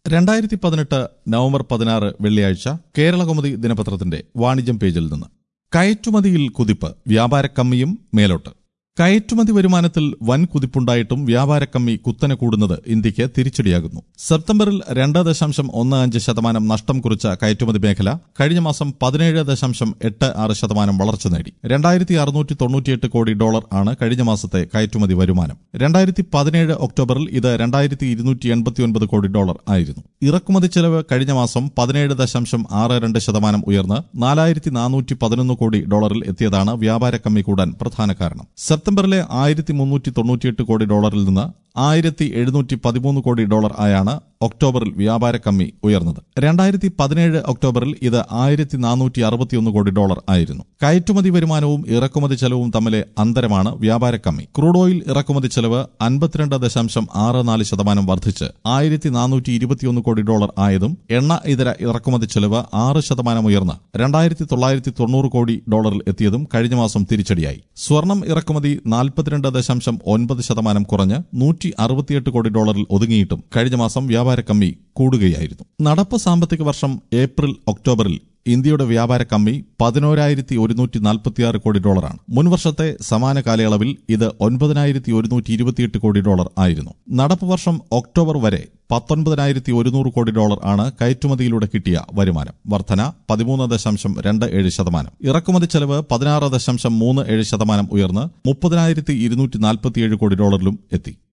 രണ്ടായിരത്തി പതിനെട്ട് നവംബർ പതിനാറ് വെള്ളിയാഴ്ച കേരളകൗമുദി ദിനപത്രത്തിന്റെ വാണിജ്യം പേജിൽ നിന്ന് കയറ്റുമതിയിൽ കുതിപ്പ് വ്യാപാരക്കമ്മിയും മേലോട്ട് കയറ്റുമതി വരുമാനത്തിൽ വൻ കുതിപ്പുണ്ടായിട്ടും വ്യാപാരക്കമ്മി കുത്തനെ കൂടുന്നത് ഇന്ത്യക്ക് തിരിച്ചടിയാകുന്നു സെപ്റ്റംബറിൽ രണ്ട് ദശാംശം ഒന്ന് അഞ്ച് ശതമാനം നഷ്ടം കുറിച്ച കയറ്റുമതി മേഖല കഴിഞ്ഞ മാസം പതിനേഴ് ദശാംശം എട്ട് ആറ് ശതമാനം വളർച്ച നേടി രണ്ടായിരത്തി അറുന്നൂറ്റി തൊണ്ണൂറ്റിയെട്ട് കോടി ഡോളർ ആണ് കഴിഞ്ഞ മാസത്തെ കയറ്റുമതി വരുമാനം രണ്ടായിരത്തി പതിനേഴ് ഒക്ടോബറിൽ ഇത് രണ്ടായിരത്തി ഇരുന്നൂറ്റി എൺപത്തിയൊൻപത് കോടി ഡോളർ ആയിരുന്നു ഇറക്കുമതി ചെലവ് കഴിഞ്ഞ മാസം പതിനേഴ് ദശാംശം ആറ് രണ്ട് ശതമാനം ഉയർന്ന് നാലായിരത്തി നാനൂറ്റി പതിനൊന്ന് കോടി ഡോളറിൽ എത്തിയതാണ് വ്യാപാര കമ്മി കൂടാൻ പ്രധാന കാരണം സെപ്റ്റംബറിലെ ആയിരത്തി മുന്നൂറ്റി തൊണ്ണൂറ്റിയെട്ട് കോടി ഡോളറിൽ നിന്ന് ആയിരത്തി എഴുന്നൂറ്റി പതിമൂന്ന് കോടി ഡോളർ ആയാണ് ഒക്ടോബറിൽ വ്യാപാര കമ്മി ഉയർന്നത് രണ്ടായിരത്തി പതിനേഴ് ഒക്ടോബറിൽ ഇത് ആയിരത്തി നാനൂറ്റി അറുപത്തിയൊന്ന് കോടി ഡോളർ ആയിരുന്നു കയറ്റുമതി വരുമാനവും ഇറക്കുമതി ചെലവും തമ്മിലെ അന്തരമാണ് വ്യാപാര കമ്മി ക്രൂഡ് ഓയിൽ ഇറക്കുമതി ചെലവ് അൻപത്തിരണ്ട് ദശാംശം ആറ് നാല് ശതമാനം വർദ്ധിച്ച് ആയിരത്തി നാനൂറ്റി ഇരുപത്തിയൊന്ന് കോടി ഡോളർ ആയതും എണ്ണ ഇതര ഇറക്കുമതി ചെലവ് ആറ് ശതമാനം ഉയർന്ന് രണ്ടായിരത്തി തൊള്ളായിരത്തി തൊണ്ണൂറ് കോടി ഡോളറിൽ എത്തിയതും കഴിഞ്ഞ മാസം തിരിച്ചടിയായി സ്വർണം ഇറക്കുമതി നാൽപ്പത്തിരണ്ട് ദശാംശം ഒൻപത് ശതമാനം കുറഞ്ഞ് നൂറ്റി അറുപത്തിയെട്ട് കോടി ഡോളറിൽ ഒതുങ്ങിയിട്ടും കഴിഞ്ഞ മാസം വ്യാപാര കമ്മി കൂടുകയായിരുന്നു നടപ്പ് സാമ്പത്തിക വർഷം ഏപ്രിൽ ഒക്ടോബറിൽ ഇന്ത്യയുടെ വ്യാപാര കമ്മി പതിനോരായിരത്തി ഒരുന്നൂറ്റി നാൽപ്പത്തിയാറ് കോടി ഡോളറാണ് മുൻവർഷത്തെ സമാന കാലയളവിൽ ഇത് ഒൻപതിനായിരത്തി ഒരുന്നൂറ്റി ഇരുപത്തിയെട്ട് കോടി ഡോളർ ആയിരുന്നു നടപ്പ് വർഷം ഒക്ടോബർ വരെ പത്തൊൻപതിനായിരത്തി ഒരുന്നൂറ് കോടി ഡോളർ ആണ് കയറ്റുമതിയിലൂടെ കിട്ടിയ വരുമാനം വർധന പതിമൂന്ന് ദശാംശം രണ്ട് ഏഴ് ശതമാനം ഇറക്കുമതി ചെലവ് പതിനാറ് ദശാംശം മൂന്ന് ഏഴ് ശതമാനം ഉയർന്ന് മുപ്പതിനായിരത്തി ഇരുന്നൂറ്റി നാൽപ്പത്തിയേഴ് കോടി ഡോളറിലും എത്തി